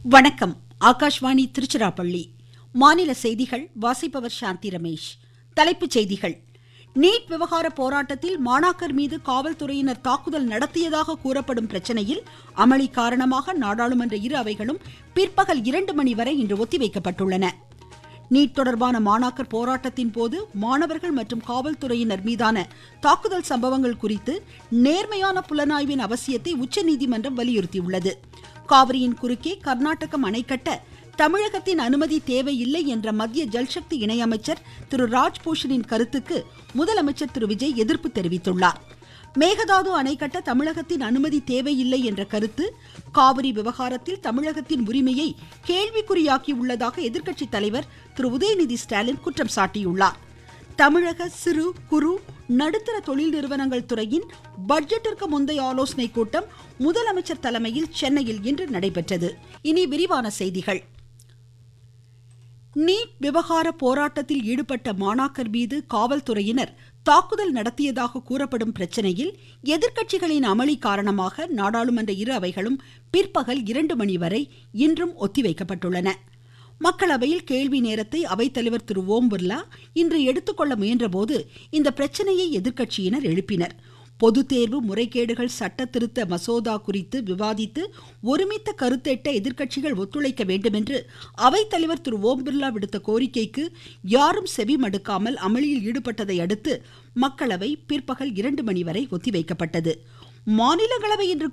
வணக்கம் ஆகாஷ்வாணி திருச்சிராப்பள்ளி மாநில செய்திகள் வாசிப்பவர் சாந்தி ரமேஷ் தலைப்புச் செய்திகள் நீட் விவகார போராட்டத்தில் மாணாக்கர் மீது காவல்துறையினர் தாக்குதல் நடத்தியதாக கூறப்படும் பிரச்சனையில் அமளி காரணமாக நாடாளுமன்ற இரு அவைகளும் பிற்பகல் இரண்டு மணி வரை இன்று ஒத்திவைக்கப்பட்டுள்ளன நீட் தொடர்பான மாணாக்கர் போராட்டத்தின் போது மாணவர்கள் மற்றும் காவல்துறையினர் மீதான தாக்குதல் சம்பவங்கள் குறித்து நேர்மையான புலனாய்வின் அவசியத்தை உச்சநீதிமன்றம் வலியுறுத்தியுள்ளது காவிரியின் குறுக்கே கர்நாடகம் அணை கட்ட தமிழகத்தின் அனுமதி தேவையில்லை என்ற மத்திய ஜல்சக்தி இணையமைச்சர் திரு ராஜ்பூஷனின் கருத்துக்கு முதலமைச்சர் திரு விஜய் எதிர்ப்பு தெரிவித்துள்ளார் மேகதாது அணை கட்ட தமிழகத்தின் அனுமதி தேவையில்லை என்ற கருத்து காவிரி விவகாரத்தில் தமிழகத்தின் உரிமையை கேள்விக்குறியாக்கி உள்ளதாக எதிர்க்கட்சித் தலைவர் திரு உதயநிதி ஸ்டாலின் குற்றம் சாட்டியுள்ளார் தமிழக சிறு குறு நடுத்தர தொழில் நிறுவனங்கள் துறையின் பட்ஜெட்டிற்கு முந்தைய ஆலோசனை கூட்டம் முதலமைச்சர் தலைமையில் சென்னையில் இன்று நடைபெற்றது இனி விரிவான செய்திகள் நீட் விவகார போராட்டத்தில் ஈடுபட்ட மாணாக்கர் மீது காவல்துறையினர் தாக்குதல் நடத்தியதாக கூறப்படும் பிரச்சனையில் எதிர்க்கட்சிகளின் அமளி காரணமாக நாடாளுமன்ற இரு அவைகளும் பிற்பகல் இரண்டு மணி வரை இன்றும் ஒத்திவைக்கப்பட்டுள்ளன மக்களவையில் கேள்வி நேரத்தை அவைத்தலைவர் திரு ஓம் பிர்லா இன்று எடுத்துக்கொள்ள முயன்றபோது இந்த பிரச்சனையை எதிர்க்கட்சியினர் எழுப்பினர் பொது தேர்வு முறைகேடுகள் சட்ட திருத்த மசோதா குறித்து விவாதித்து ஒருமித்த கருத்தெட்ட எதிர்க்கட்சிகள் ஒத்துழைக்க வேண்டும் என்று அவைத்தலைவர் திரு ஓம் பிர்லா விடுத்த கோரிக்கைக்கு யாரும் செவி மடுக்காமல் அமளியில் ஈடுபட்டதை அடுத்து மக்களவை பிற்பகல் இரண்டு மணி வரை ஒத்திவைக்கப்பட்டது மாநிலங்களவை இன்று